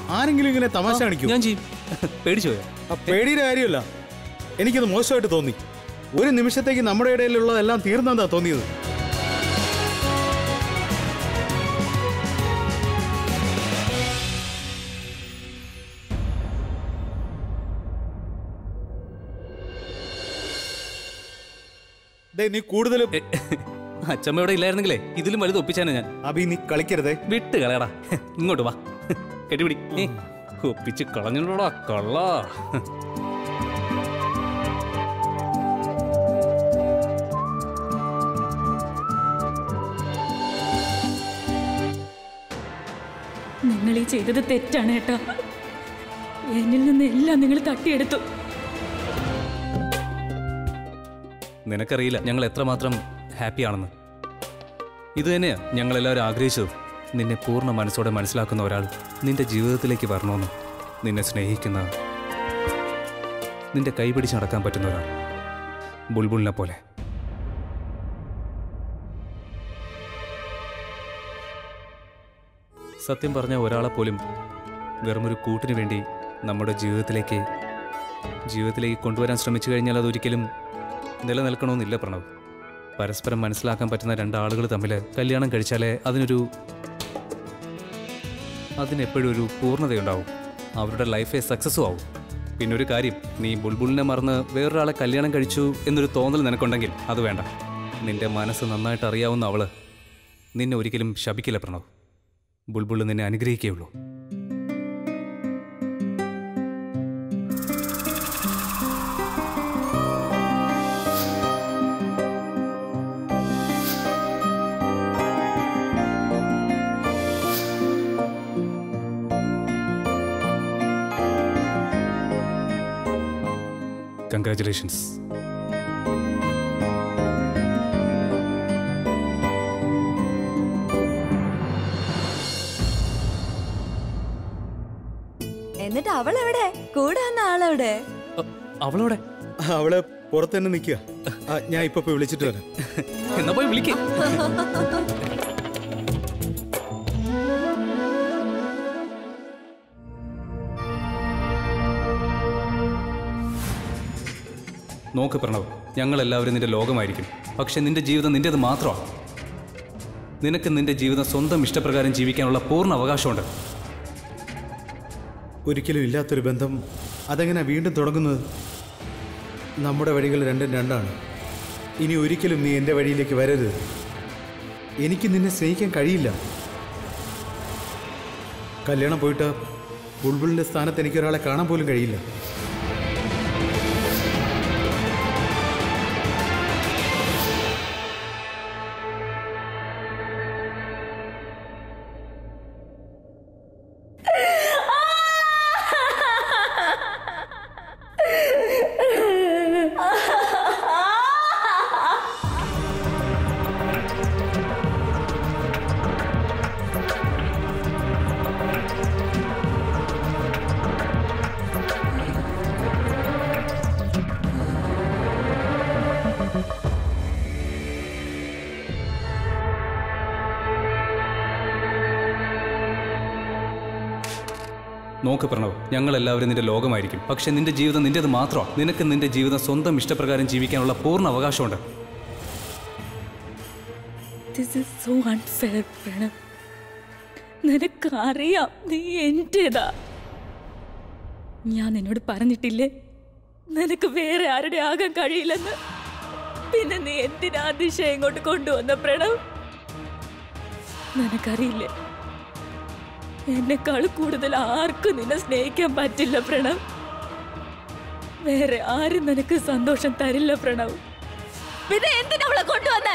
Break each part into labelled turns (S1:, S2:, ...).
S1: ആരെങ്കിലും ഇങ്ങനെ തമാശ കാണിക്കും
S2: ഞാൻ ചെയ്യും പേടിച്ചു പോയോ
S1: ആ പേടിയുടെ കാര്യമല്ല എനിക്കത് മോശമായിട്ട് തോന്നി ഒരു നിമിഷത്തേക്ക് നമ്മുടെ ഇടയിലുള്ളതെല്ലാം തീർന്നെന്താ തോന്നിയത് ദേ, നീ കൂടുതലും
S2: അച്ഛമ്മ ഇവിടെ ഇല്ലായിരുന്നെങ്കിലേ ഇതിലും വലുത് ഒപ്പിച്ചാനെ ഞാൻ
S1: അഭി നീ കളിക്കരുതേ
S2: വിട്ട് കളയടാ ഇങ്ങോട്ട് വാ കെട്ടിപിടി ഏ, ഒപ്പിച്ച് കളഞ്ഞോടാ കള്ള
S3: നിങ്ങൾ ഈ ചെയ്തത് തെറ്റാണ് ഏട്ടാ എന്നിൽ നിന്ന് എല്ലാം നിങ്ങൾ തട്ടിയെടുത്തു
S2: നിനക്കറിയില്ല ഞങ്ങൾ എത്രമാത്രം ഹാപ്പിയാണെന്ന് ഇത് തന്നെയാ ഞങ്ങൾ എല്ലാവരും ആഗ്രഹിച്ചത് നിന്നെ പൂർണ്ണ മനസ്സോടെ മനസ്സിലാക്കുന്ന ഒരാൾ നിന്റെ ജീവിതത്തിലേക്ക് വരണമെന്ന് നിന്നെ സ്നേഹിക്കുന്ന നിന്റെ കൈപിടിച്ച് നടക്കാൻ പറ്റുന്ന ഒരാൾ ബുൾബുളിനെ പോലെ സത്യം പറഞ്ഞ ഒരാളെ പോലും വെറുമൊരു കൂട്ടിന് വേണ്ടി നമ്മുടെ ജീവിതത്തിലേക്ക് ജീവിതത്തിലേക്ക് കൊണ്ടുവരാൻ ശ്രമിച്ചു കഴിഞ്ഞാൽ അതൊരിക്കലും നിലനിൽക്കണമെന്നില്ല പ്രണവ് പരസ്പരം മനസ്സിലാക്കാൻ പറ്റുന്ന രണ്ടാളുകൾ തമ്മിൽ കല്യാണം കഴിച്ചാലേ അതിനൊരു അതിനെപ്പോഴും ഒരു പൂർണ്ണതയുണ്ടാവും അവരുടെ ലൈഫേ സക്സസ്സും ആവും പിന്നെ ഒരു കാര്യം നീ ബുൾബുളിനെ മറന്ന് വേറൊരാളെ കല്യാണം കഴിച്ചു എന്നൊരു തോന്നൽ നിനക്കുണ്ടെങ്കിൽ അത് വേണ്ട നിന്റെ മനസ്സ് നന്നായിട്ട് അറിയാവുന്ന അവള് നിന്നെ ഒരിക്കലും ശപിക്കില്ല പ്രണവ് ബുൾബുൾ നിന്നെ അനുഗ്രഹിക്കുകയുള്ളൂ കൺഗ്രാറ്റുലേഷൻസ്
S4: എന്നിട്ട് അവൾ എവിടെ കൂടെ വന്ന ആളെവിടെ
S2: അവളോടെ
S1: അവള് പുറത്ത് തന്നെ നിൽക്കുക ഞാൻ ഇപ്പൊ പോയി വിളിച്ചിട്ട് വരാം
S2: എന്നാ പോയി വിളിക്കേ നോക്ക് പ്രണവ് ഞങ്ങൾ എല്ലാവരും നിന്റെ ലോകമായിരിക്കും പക്ഷെ നിന്റെ ജീവിതം നിന്റേത് മാത്രമാണ് നിനക്ക് നിന്റെ ജീവിതം സ്വന്തം ഇഷ്ടപ്രകാരം ജീവിക്കാനുള്ള പൂർണ്ണ അവകാശമുണ്ട്
S1: ഒരിക്കലും ഇല്ലാത്തൊരു ബന്ധം അതെങ്ങനെ വീണ്ടും തുടങ്ങുന്നത് നമ്മുടെ വഴികൾ രണ്ടും രണ്ടാണ് ഇനി ഒരിക്കലും നീ എൻ്റെ വഴിയിലേക്ക് വരരുത് എനിക്ക് നിന്നെ സ്നേഹിക്കാൻ കഴിയില്ല കല്യാണം പോയിട്ട് ബുൾബുളിൻ്റെ സ്ഥാനത്ത് എനിക്കൊരാളെ കാണാൻ പോലും കഴിയില്ല
S2: നോക്ക് പ്രണവ് ഞങ്ങൾ എല്ലാവരും നിന്റെ ലോകമായിരിക്കും പക്ഷെ നിന്റെ ജീവിതം നിന്റേത് മാത്രമാണ് നിനക്ക് നിന്റെ ജീവിതം സ്വന്തം ഇഷ്ടപ്രകാരം ജീവിക്കാനുള്ള പൂർണ്ണ അവകാശമുണ്ട്
S3: this is so unfair Pranav നിനക്കറിയാം നീ എന്റേതാ ഞാൻ നിന്നോട് പറഞ്ഞിട്ടില്ലേ നിനക്ക് വേറെ ആരുടെ ആകാൻ കഴിയില്ലെന്ന് പിന്നെ നീ എന്തിനാ ദിശ ഇങ്ങോട്ട് കൊണ്ടുവന്ന പ്രണവ് നിനക്കറിയില്ലേ എന്നെക്കാൾ കൂടുതൽ ആർക്കും നിന്നെ സ്നേഹിക്കാൻ പറ്റില്ല പ്രണവ് വേറെ ആരും നിനക്ക് സന്തോഷം തരില്ല പ്രണവ് പിന്നെ എന്തിനാ അവളെ കൊണ്ടുവന്നേ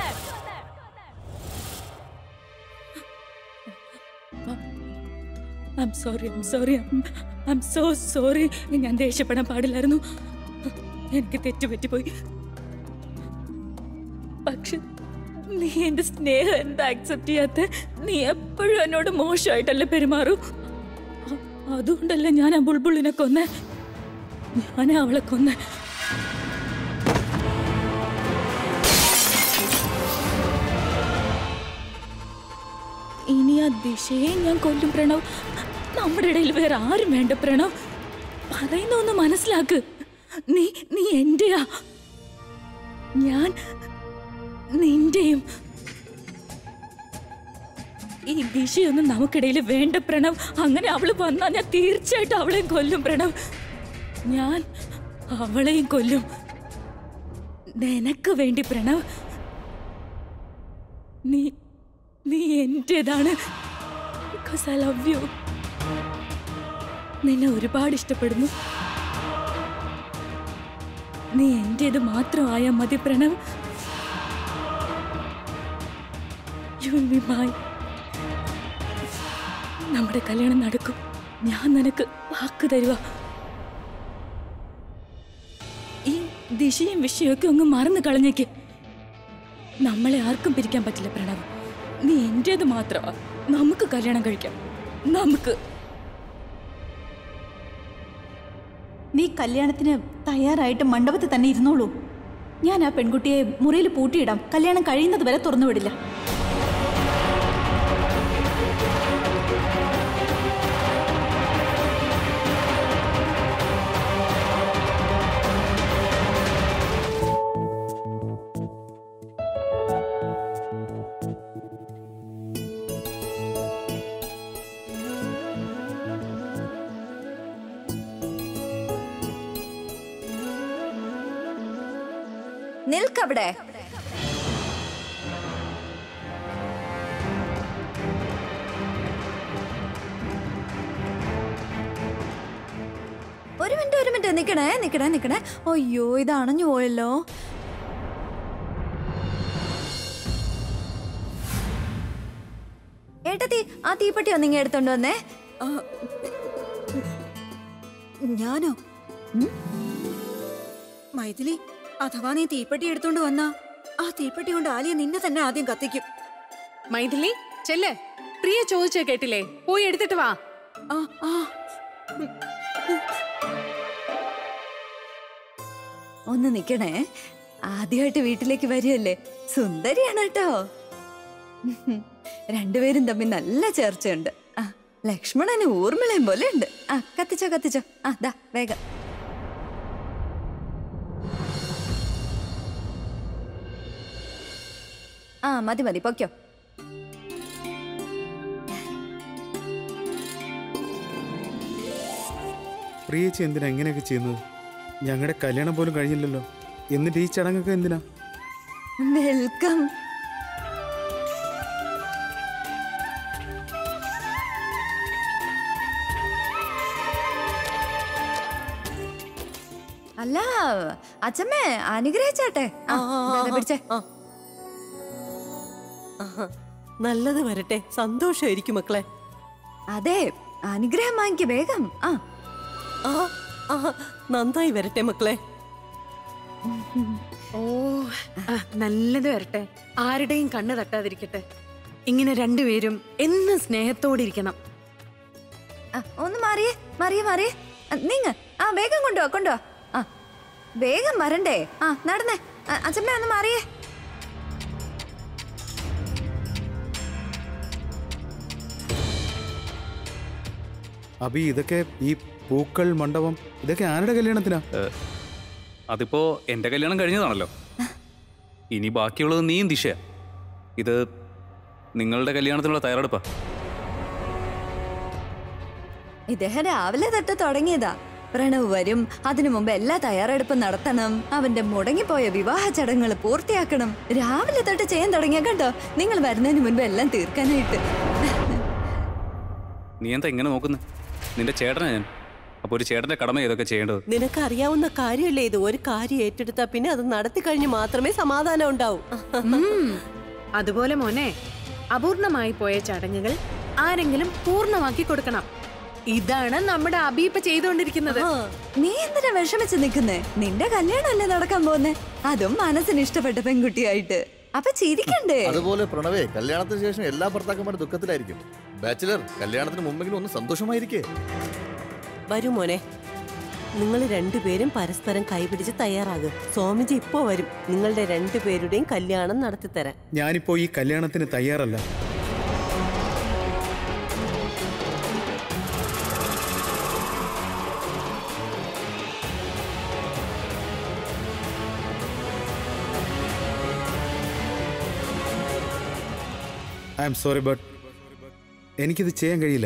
S3: I'm sorry I'm sorry I'm so sorry ഞാൻ ദേഷ്യപ്പെടാൻ പാടില്ലായിരുന്നു എനിക്ക് തെറ്റുപറ്റിപ്പോയി പക്ഷെ നീ എന്റെ സ്നേഹം എന്താ അക്സെപ്റ്റ് ചെയ്യാത്ത നീ എപ്പോഴും എന്നോട് മോശമായിട്ടല്ലേ പെരുമാറൂ അ- അതുകൊണ്ടല്ലേ ഞാൻ ആ ബുൾബുളിനെ കൊന്നേ ഞാൻ അവളെ കൊന്നേ ഇനി ആ ദിശയെ ഞാൻ കൊല്ലും പ്രണവ് നമ്മുടെ ഇടയിൽ വേറെ ആരും വേണ്ട പ്രണവ് പറയുന്ന ഒന്ന് മനസ്സിലാക്ക് നീ നീ എന്റെയാ ഞാൻ നിന്റെയും ഈ ദിശയൊന്നും നമുക്കിടയിൽ വേണ്ട പ്രണവ് അങ്ങനെ അവള് വന്നാ ഞാൻ തീർച്ചയായിട്ടും അവളെയും കൊല്ലും പ്രണവ് ഞാൻ അവളെയും കൊല്ലും നിനക്ക് വേണ്ടി പ്രണവ് നീ നീ എന്റേതാണ് ബിക്കോസ് ഐ ലവ് യു നിന്നെ ഒരുപാട് ഇഷ്ടപ്പെടുന്നു നീ എന്റേത് മാത്രമായാൽ മതി Pranav you will be my നമ്മുടെ കല്യാണം നടക്കും ഞാൻ നിനക്ക് വാക്ക് തരുക ഈ ദിശയും വിഷയമൊക്കെ ഒന്ന് മറന്നു കളഞ്ഞേക്ക് നമ്മളെ ആർക്കും പിരിക്കാൻ പറ്റില്ല പ്രണവ് നീ എന്റേത് മാത്രമാ നമുക്ക് കല്യാണം കഴിക്കാം നമുക്ക്
S5: നീ കല്യാണത്തിന് തയ്യാറായിട്ട് മണ്ഡപത്തിൽ തന്നെ ഇരുന്നോളൂ ഞാൻ ആ പെൺകുട്ടിയെ മുറിയിൽ പൂട്ടിയിടാം കല്യാണം കഴിയുന്നത് വരെ തുറന്നു വിടില്ല
S4: നിൽക്കവിടെ ഒരു മിനിറ്റ് ഒരു മിനിറ്റ് നിക്കണേ നിക്കണേ നിക്കണേ അയ്യോ ഇത് അണഞ്ഞു പോയല്ലോ ഏട്ടത്തി ആ തീപ്പെട്ടി ഒന്നിങ്ങ എടുത്തോണ്ട് വന്നേ
S6: ഞാനോ മൈഥിലി അഥവാ നീ തീപ്പെട്ടി എടുത്തോണ്ട് വന്നാ ആ തീപ്പെട്ടി കൊണ്ട് ആലിയ നിന്നെ തന്നെ ആദ്യം കത്തിക്കും
S7: മൈഥിലി ചെല്ല് പ്രിയ ചോദിച്ച കേട്ടില്ലേ പോയി എടുത്തിട്ട് വാ
S6: ആ ആ
S4: ഒന്ന് നിക്കണേ ആദ്യമായിട്ട് വീട്ടിലേക്ക് വരികയല്ലേ സുന്ദരിയാണ് കേട്ടോ രണ്ടുപേരും തമ്മിൽ നല്ല ചേർച്ചയുണ്ട് ആ ലക്ഷ്മണന് ഊർമിളയും പോലെ ഉണ്ട് ആ കത്തിച്ചോ കത്തിച്ചോ ആ ദാ വേഗം ആ മതി മതി പൊക്കോ
S1: പ്രിയേച്ചി എന്തിനാ എങ്ങനെയൊക്കെ ചെയ്യുന്നത് ഞങ്ങളുടെ കല്യാണം പോലും കഴിഞ്ഞില്ലല്ലോ എന്നിട്ട് ഈ ചടങ്ങൊക്കെ എന്തിനാ
S4: വെൽക്കം അല്ല അച്ഛമ്മേ അനുഗ്രഹിച്ചാട്ടെ ആ, ദാ, ദാ പിടിച്ചേ
S8: നല്ലത് വരട്ടെ സന്തോഷമായിരിക്കും മക്കളെ
S4: അതെ അനുഗ്രഹം വാങ്ങിക്ക് വേഗം ആ
S8: ആ ആ നന്നായി വരട്ടെ മക്കളെ
S7: ഓ ആ, നല്ലത് വരട്ടെ ആരുടെയും കണ്ണ് തട്ടാതിരിക്കട്ടെ ഇങ്ങനെ രണ്ടുപേരും എന്നും സ്നേഹത്തോടെ ഇരിക്കണം
S4: ആ, ഒന്ന് മാറിയേ മാറിയേ മാറിയേ ആ, നീങ്ങ് ആ വേഗം കൊണ്ടുവാ കൊണ്ടുവാ ആ വേഗം വരണ്ടേ ആ നടന്നേ ആ, അച്ഛമ്മ ഒന്ന് മാറിയേ
S1: അബി ഇതൊക്കെ ഈ പൂക്കൾ മണ്ഡപം ഇതൊക്കെ ആരുടെ കല്യാണത്തിനാ
S2: അതിപ്പോ എന്റെ കല്യാണം കഴിഞ്ഞതാണല്ലോ ഇനി ബാക്കിയുള്ളത് നീയും ദിശ ഇത് നിങ്ങളുടെ കല്യാണത്തിനുള്ള തയ്യാറെടുപ്പാ
S4: ഇദ്ദേഹം രാവിലെ തൊട്ട് തുടങ്ങിയതാ പ്രണവ് വരും അതിനു മുമ്പ് എല്ലാ തയ്യാറെടുപ്പും നടത്തണം അവന്റെ മുടങ്ങിപ്പോയ വിവാഹ ചടങ്ങുകൾ പൂർത്തിയാക്കണം രാവിലെ തൊട്ട് ചെയ്യാൻ തുടങ്ങിയ കേട്ടോ നിങ്ങൾ വരുന്നതിന് മുൻപ് എല്ലാം തീർക്കാനായിട്ട്
S2: നീ എന്താ ഇങ്ങനെ നോക്കുന്നത് നിന്റെ ചേട്ടനാ ഞാൻ അപ്പോൾ ഒരു ചേട്ടന്റെ കടമ ഇതൊക്കെ ചെയ്യേണ്ടത്
S8: നിനക്ക് അറിയാവുന്ന കാര്യമല്ലേ ഇത് ഒരു കാര്യം ഏറ്റെടുത്താ പിന്നെ അത് നടത്തി കഴിഞ്ഞ് മാത്രമേ സമാധാനം ഉണ്ടാവൂ
S7: ഉം. അതുപോലെ മോനെ അപൂർണമായി പോയ ചടങ്ങുകൾ ആരെങ്കിലും പൂർണ്ണമാക്കി കൊടുക്കണം ഇതാണ് നമ്മുടെ അബീപ്പ ചെയ്തുകൊണ്ടിരിക്കുന്നത്
S4: നീ എന്തിനാ വിഷമിച്ച് നിൽക്കുന്നേ നിന്റെ കല്യാണമല്ലേ നടക്കാൻ പോന്നെ അതും മനസ്സിന് ഇഷ്ടപ്പെട്ട പെൺകുട്ടിയായിട്ട് അപ്പൊ ചിരിക്കണ്ടേ
S9: അതുപോലെ പ്രണവേ കല്യാണത്തിന് ശേഷം എല്ലാ ഭർത്താക്കന്മാരും ദുഃഖത്തിലായിരിക്കും ബാച്ചിലർ കല്യാണത്തിന് മുമ്പെങ്കിലും ഒന്ന് സന്തോഷമായിരിക്കേ
S8: വരൂ മോനെ നിങ്ങൾ രണ്ടുപേരും പരസ്പരം കൈപിടിച്ച് തയ്യാറാകും സ്വാമിജി ഇപ്പോ വരും നിങ്ങളുടെ രണ്ടുപേരുടെയും കല്യാണം നടത്തിത്തരാൻ
S1: ഞാനിപ്പോ ഈ കല്യാണത്തിന് തയ്യാറല്ല ഐ എം സോറി ബട്ട് എനിക്കിത് ചെയ്യാൻ കഴിയില്ല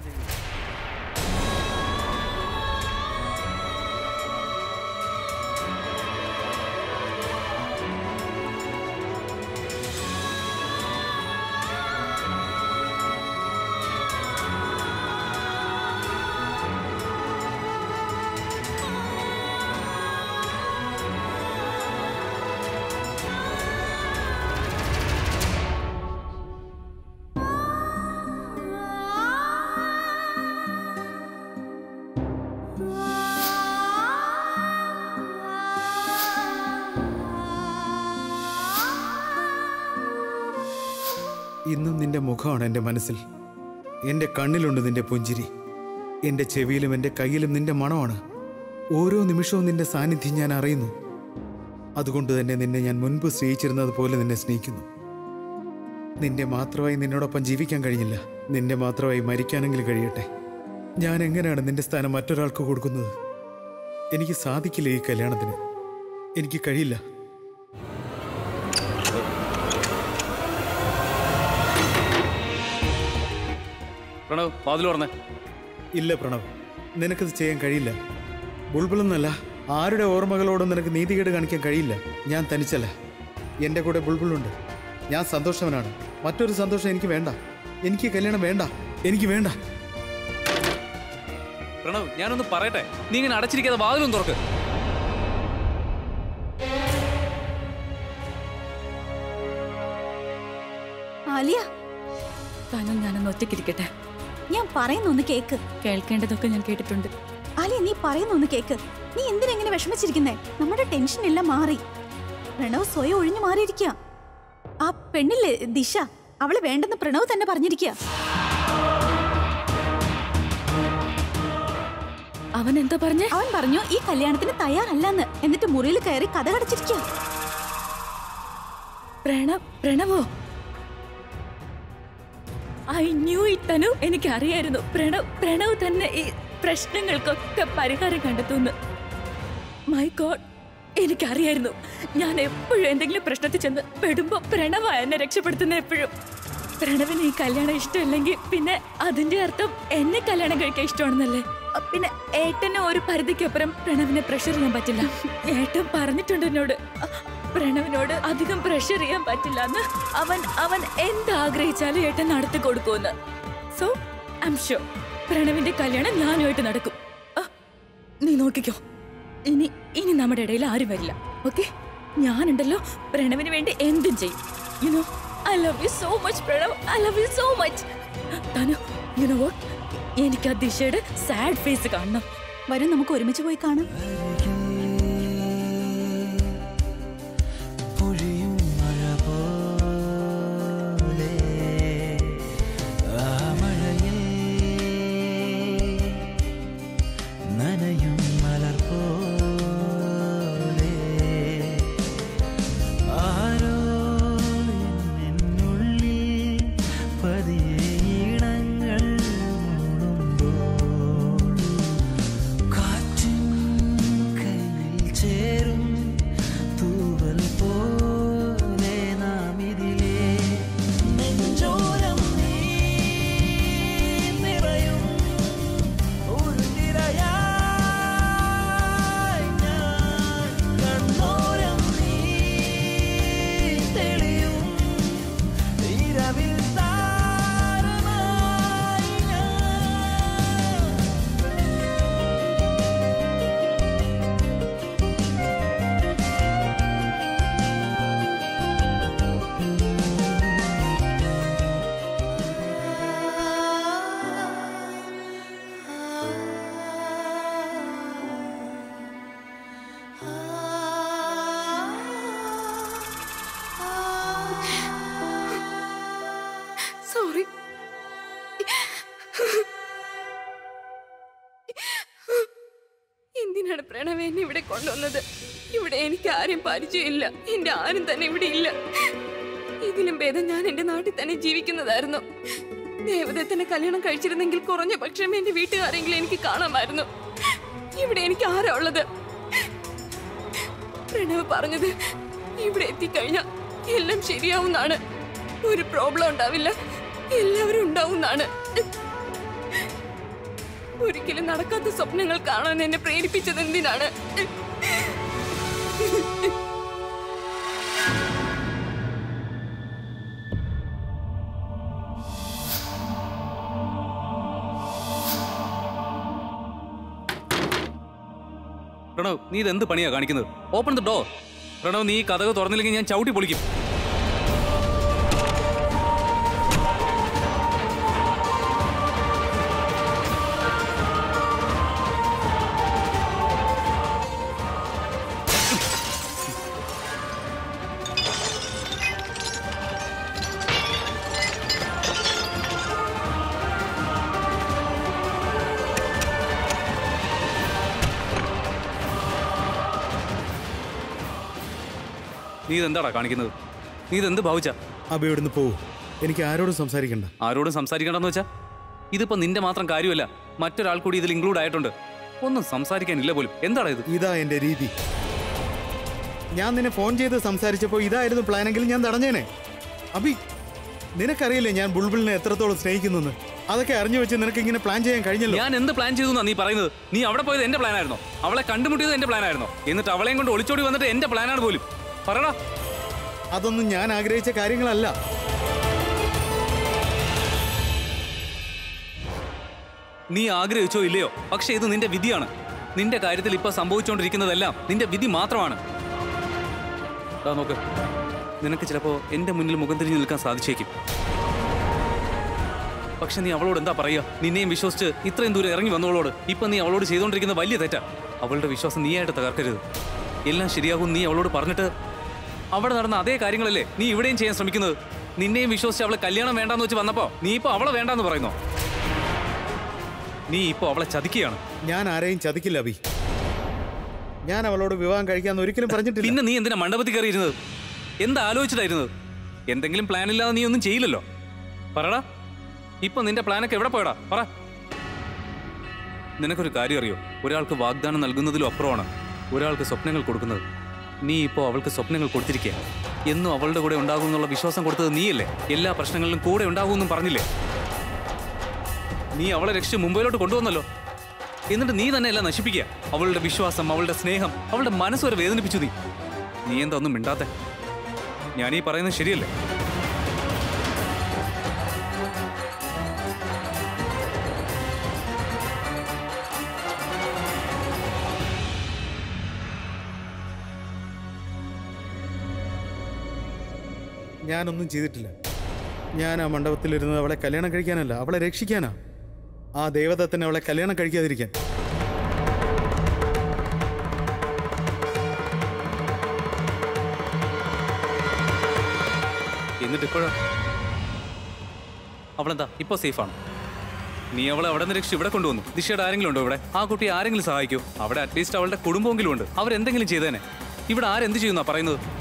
S1: ഇന്നും നിന്റെ മുഖമാണ് എൻ്റെ മനസ്സിൽ എൻ്റെ കണ്ണിലുണ്ട് നിന്റെ പുഞ്ചിരി എൻ്റെ ചെവിയിലും എൻ്റെ കയ്യിലും നിന്റെ മണമാണ് ഓരോ നിമിഷവും നിന്റെ സാന്നിധ്യം ഞാൻ അറിയുന്നു അതുകൊണ്ട് തന്നെ നിന്നെ ഞാൻ മുൻപ് സ്നേഹിച്ചിരുന്നത് പോലെ നിന്നെ സ്നേഹിക്കുന്നു നിന്റെ മാത്രമായി നിന്നോടൊപ്പം ജീവിക്കാൻ കഴിഞ്ഞില്ല നിന്റെ മാത്രമായി മരിക്കാനെങ്കിലും കഴിയട്ടെ ഞാൻ എങ്ങനെയാണ് നിന്റെ സ്ഥാനം മറ്റൊരാൾക്ക് കൊടുക്കുന്നത് എനിക്ക് സാധിക്കില്ല ഈ കല്യാണത്തിന് എനിക്ക് കഴിയില്ല
S2: പ്രണവ് വാതിൽ പറഞ്ഞേ
S1: ഇല്ല പ്രണവ് നിനക്കത് ചെയ്യാൻ കഴിയില്ല ബുൾബുളെന്നല്ല ആരുടെ ഓർമ്മകളോടും നിനക്ക് നീതികേട് കാണിക്കാൻ കഴിയില്ല ഞാൻ തനിച്ചല്ല എൻ്റെ കൂടെ ബുൾബുളുണ്ട് ഞാൻ സന്തോഷവനാണ് മറ്റൊരു സന്തോഷം എനിക്ക് വേണ്ട എനിക്ക് കല്യാണം വേണ്ട എനിക്ക് വേണ്ട
S2: പ്രണവ് ഞാനൊന്ന് പറയട്ടെ നീ ഇങ്ങനെ അടച്ചിരിക്കാതെ വാതിലൊന്ന് തുറക്ക്
S5: ആലിയ
S3: താനും ഞാനൊന്ന് ഒറ്റയ്ക്കിരിക്കട്ടെ
S5: ഞാൻ പറയുന്ന ഒന്ന് കേക്ക്
S3: കേൾക്കേണ്ടതൊക്കെ ഞാൻ കേട്ടിട്ടുണ്ട്
S5: ആലിയ നീ പറയുന്ന ഒന്ന് കേക്ക് നീ എന്തിനെങ്ങനെ വിഷമിച്ചിരിക്കുന്നേ നമ്മുടെ ടെൻഷൻ എല്ലാം മാറി പ്രണവ് സ്വയം ഒഴിഞ്ഞു മാറിയിരിക്കുക ആ പെണ്ണില്ലേ ദിശ അവള് വേണ്ടെന്ന് പ്രണവ് തന്നെ പറഞ്ഞിരിക്കുക
S3: അവൻ എന്താ പറഞ്ഞേ
S5: അവൻ പറഞ്ഞു ഈ കല്യാണത്തിന് തയ്യാറല്ലെന്ന് എന്നിട്ട് മുറിയിൽ കയറി കഥ കടച്ചിരിക്കുക
S3: പ്രണവ് പ്രണവോ ഐ ന്യൂ ഇറ്റ് തനു എനിക്ക് അറിയായിരുന്നു പ്രണവ് പ്രണവ് തന്നെ ഈ പ്രശ്നങ്ങൾക്കൊക്കെ പരിഹാരം കണ്ടെത്തുന്നു മൈ ഗോഡ് എനിക്കറിയായിരുന്നു ഞാൻ എപ്പോഴും എന്തെങ്കിലും പ്രശ്നത്തിൽ ചെന്ന് പെടുമ്പോ പ്രണവ എന്നെ രക്ഷപ്പെടുത്തുന്ന എപ്പോഴും പ്രണവിന് ഈ കല്യാണം ഇഷ്ടമില്ലെങ്കിൽ പിന്നെ അതിന്റെ അർത്ഥം എന്നെ കല്യാണം കഴിക്കാൻ ഇഷ്ടമാണെന്നല്ലേ അ, പിന്നെ ഏട്ടന് ഒരു പരിധിക്കപ്പുറം പ്രണവിനെ പ്രഷർ ചെയ്യാൻ പറ്റില്ല ഏട്ടൻ പറഞ്ഞിട്ടുണ്ട് എന്നോട് അ, പ്രണവിനോട് അധികം പ്രഷർ ചെയ്യാൻ പറ്റില്ല എന്ന് അവൻ അവൻ എന്താഗ്രഹിച്ചാലും ഏട്ടൻ നടത്തി കൊടുക്കുമെന്ന് സോ ഐ എം ഷുവർ പ്രണവിന്റെ കല്യാണം ഞാനുമായിട്ട് നടക്കും അ, നീ നോക്കിക്കോ ഇനി ഇനി നമ്മുടെ ഇടയിൽ ആരും വരില്ല ഓക്കെ ഞാനുണ്ടല്ലോ പ്രണവിന് വേണ്ടി എന്തും ചെയ്യും you know I love you so much Pranav I love you so much Tanu you know what എനിക്ക് ആ ദിശയുടെ സാഡ് ഫേസ് കാണണം
S5: വരും നമുക്ക് ഒരുമിച്ച് പോയി കാണാം
S10: പൊഴിയും മഴ പോലെ ആ മഴയിൽ നനയും മലർ പോലെ ആരോ എന്നുള്ളിൽ പതിയെ ഇണങ്ങൾ മൂടുമ്പോൾ കാറ്റിൻ കയ്യിൽ ചേരും തൂവൽ പോലെ നാം ഇതിലേ നെഞ്ചോരം നീ നിറയും ഒരു തിരയായി ഞാൻ കണ്ണോരം നീ തെളിയും ഇരവിൽ താരമായി ഞാൻ
S7: സോറി എന്തിനാണ് പ്രണവ് എന്നെ ഇവിടെ കൊണ്ടുവന്നത് ഇവിടെ എനിക്ക് ആരും പരിചയമില്ല എന്റെ ആരും തന്നെ ഇവിടെ ഇല്ല ഇതിലും ഭേദം ഞാൻ എന്റെ നാട്ടിൽ തന്നെ ജീവിക്കുന്നതായിരുന്നു ദേവദത്തനെ കല്യാണം കഴിച്ചിരുന്നെങ്കിൽ കുറഞ്ഞ പക്ഷം എന്റെ വീട്ടുകാരെങ്കിലും എനിക്ക് കാണാമായിരുന്നു ഇവിടെ എനിക്ക് ആരാ ഉള്ളത് പ്രണവ് പറഞ്ഞത് ഇവിടെ എത്തിക്കഴിഞ്ഞാൽ എല്ലാം ശരിയാവുന്നാണ് ഒരു പ്രോബ്ലം ഉണ്ടാവില്ല എല്ലാവരും ഉണ്ടാവുന്നാണ് ഒരിക്കലും നടക്കാത്ത സ്വപ്നങ്ങൾ കാണാൻ എന്നെ പ്രേരിപ്പിച്ചത് എന്തിനാണ്
S2: പ്രണവ് നീ ഇത് എന്ത് പണിയാ കാണിക്കുന്നത് ഓപ്പൺ ദ ഡോർ പ്രണവ് നീ ഈ കഥക് തുറന്നില്ലെങ്കിൽ ഞാൻ ചവിട്ടി പൊളിക്കും നീ ഇതെന്താടാ കാണിക്കുന്നത് നീ ഇതെന്ത് ഭാവിച്ച
S1: അബി ഇവിടുന്ന് പോവൂ എനിക്ക് ആരോടും സംസാരിക്കണ്ട
S2: ആരോടും സംസാരിക്കണ്ടെന്ന് വെച്ചാ ഇതിപ്പോ നിന്റെ മാത്രം കാര്യമല്ല മറ്റൊരാൾ കൂടി ഇതിൽ ഇൻക്ലൂഡ് ആയിട്ടുണ്ട് ഒന്നും സംസാരിക്കാനില്ല പോലും എന്താടാ ഇത്
S1: ഇതാ എന്റെ രീതി ഞാൻ നിന്നെ ഫോൺ ചെയ്ത് സംസാരിച്ചപ്പോൾ ഇതായിരുന്നു പ്ലാനെങ്കിൽ ഞാൻ തടഞ്ഞേനെ അബി നിനക്കറിയില്ലേ ഞാൻ ബുൾബുളിനെ എത്രത്തോളം സ്നേഹിക്കുന്നു അതൊക്കെ അറിഞ്ഞു വെച്ച് നിനക്ക് ഇങ്ങനെ പ്ലാൻ ചെയ്യാൻ കഴിഞ്ഞല്ലോ
S2: ഞാൻ എന്ത് പ്ലാൻ ചെയ്തു എന്നാ നീ പറയുന്നത് നീ അവിടെ പോയത് എന്റെ പ്ലാൻ ആയിരുന്നോ അവളെ കണ്ടുമുട്ടിയത് എന്റെ പ്ലാൻ ആയിരുന്നോ എന്നിട്ട് അവളെയും കൊണ്ട് ഒളിച്ചോടി വന്നിട്ട് എന്റെ പ്ലാനാണ് പോലും പറടാ
S1: അതൊന്നും ഞാൻ ആഗ്രഹിച്ച കാര്യങ്ങളല്ല
S2: നീ ആഗ്രഹിച്ചോ ഇല്ലയോ പക്ഷെ ഇത് നിന്റെ വിധിയാണ് നിന്റെ കാര്യത്തിൽ ഇപ്പൊ സംഭവിച്ചുകൊണ്ടിരിക്കുന്നതെല്ലാം നിന്റെ വിധി മാത്രമാണ് ദാ നോക്ക് നിനക്ക് ചിലപ്പോ എന്റെ മുന്നിൽ മുഖം തിരിഞ്ഞു നിൽക്കാൻ സാധിച്ചേക്കും പക്ഷെ നീ അവളോട് എന്താ പറയുക നിന്നെയും വിശ്വസിച്ച് ഇത്രയും ദൂരം ഇറങ്ങി വന്നവളോട് ഇപ്പൊ നീ അവളോട് ചെയ്തുകൊണ്ടിരിക്കുന്ന വലിയ തെറ്റാ അവളുടെ വിശ്വാസം നീയായിട്ട് തകർക്കരുത് എല്ലാം ശരിയാകും നീ അവളോട് പറഞ്ഞിട്ട് അവിടെ നടന്ന അതേ കാര്യങ്ങളല്ലേ നീ ഇവിടെയും ചെയ്യാൻ ശ്രമിക്കുന്നത് നിന്നെയും വിശ്വസിച്ച് അവളെ കല്യാണം വേണ്ടാന്ന് വെച്ച് വന്നപ്പോ നീ ഇപ്പൊ അവളെ വേണ്ടാന്ന് പറയുന്നോ നീ ഇപ്പൊ അവളെ ചതിക്കുകയാണ്
S1: ഞാൻ ആരെയും ചതിക്കില്ല അബി ഞാൻ അവളോട് വിവാഹം കഴിക്കാന്ന് ഒരിക്കലും പറഞ്ഞിട്ടില്ല
S2: പിന്നെ നീ എന്തിനാ മണ്ഡപത്തിൽ കയറിയിരുന്നത് എന്താ ആലോചിച്ചിട്ടായിരുന്നത് എന്തെങ്കിലും പ്ലാൻ ഇല്ലാതെ നീ ഒന്നും ചെയ്യില്ലല്ലോ പറടാ ഇപ്പൊ നിന്റെ പ്ലാനൊക്കെ എവിടെ പോയടാ പറ നിനക്കൊരു കാര്യം അറിയോ ഒരാൾക്ക് വാഗ്ദാനം നൽകുന്നതിലും അപ്പുറമാണ് ഒരാൾക്ക് സ്വപ്നങ്ങൾ കൊടുക്കുന്നത് നീ ഇപ്പോൾ അവൾക്ക് സ്വപ്നങ്ങൾ കൊടുത്തിരിക്കുക എന്നും അവളുടെ കൂടെ ഉണ്ടാകും എന്നുള്ള വിശ്വാസം കൊടുത്തത് നീയല്ലേ എല്ലാ പ്രശ്നങ്ങളിലും കൂടെ ഉണ്ടാകുമെന്നും പറഞ്ഞില്ലേ നീ അവളെ രക്ഷിച്ച് മുംബൈയിലോട്ട് കൊണ്ടുവന്നല്ലോ എന്നിട്ട് നീ തന്നെ എല്ലാം നശിപ്പിക്കുക അവളുടെ വിശ്വാസം അവളുടെ സ്നേഹം അവളുടെ മനസ്സ് വരെ വേദനിപ്പിച്ചു നീ നീ എന്താ ഒന്നും മിണ്ടാത്തെ ഞാൻ ഈ പറയുന്നത് ശരിയല്ലേ
S1: ഞാനൊന്നും ചെയ്തിട്ടില്ല ഞാൻ ആ മണ്ഡപത്തിലിരുന്നത് അവളെ കല്യാണം കഴിക്കാനല്ല അവളെ രക്ഷിക്കാനാ ആ ദേവദത്തനെ അവളെ കല്യാണം കഴിക്കാതിരിക്കാൻ
S2: എന്നിട്ട് ഇപ്പോഴാ അവളെന്താ ഇപ്പൊ സേഫാണ് നീ അവളെ അവിടെ നിന്ന് രക്ഷിച്ച് ഇവിടെ കൊണ്ടുവന്നു ദിശയുടെ ആരെങ്കിലും ഉണ്ടോ ഇവിടെ ആ കുട്ടി ആരെങ്കിലും സഹായിക്കൂ അവിടെ അറ്റ്ലീസ്റ്റ് അവളുടെ കുടുംബമെങ്കിലും ഉണ്ട് അവരെന്തെങ്കിലും ചെയ്തേനെ ഇവിടെ ആരെന്ത് ചെയ്യുന്നാ പറയുന്നത്